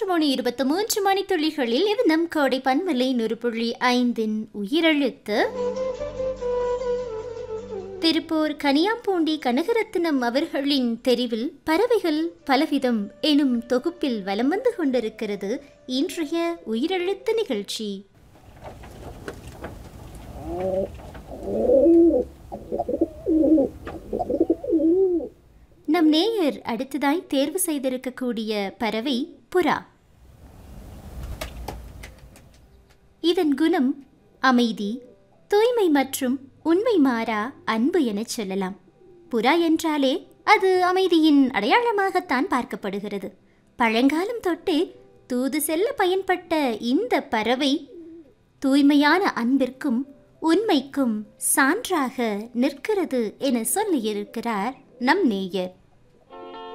மூன்று மணி இருபத்தி மூன்று மணித்துளிகளில் இது நம் கோடை பன்மலை நூறு புள்ளி ஐந்தின் உயிரெழுத்து திருப்பூர் கனியாம்பூண்டி கனகரத்தினம் அவர்களின் தெரிவில் பறவைகள் பலவிதம் எனும் தொகுப்பில் வலம் வந்து கொண்டிருக்கிறது இன்றைய உயிரெழுத்து நிகழ்ச்சி நம் நேயர் அடுத்ததாய் தேர்வு செய்திருக்கக்கூடிய பறவை புறா இதன் குணம் அமைதி தூய்மை மற்றும் உண்மை மாறா அன்பு எனச் சொல்லலாம் புறா என்றாலே அது அமைதியின் அடையாளமாகத்தான் பார்க்கப்படுகிறது பழங்காலம் தொட்டே தூது செல்ல பயன்பட்ட இந்த பறவை தூய்மையான அன்பிற்கும் உண்மைக்கும் சான்றாக நிற்கிறது என சொல்லியிருக்கிறார் நம் நேயர்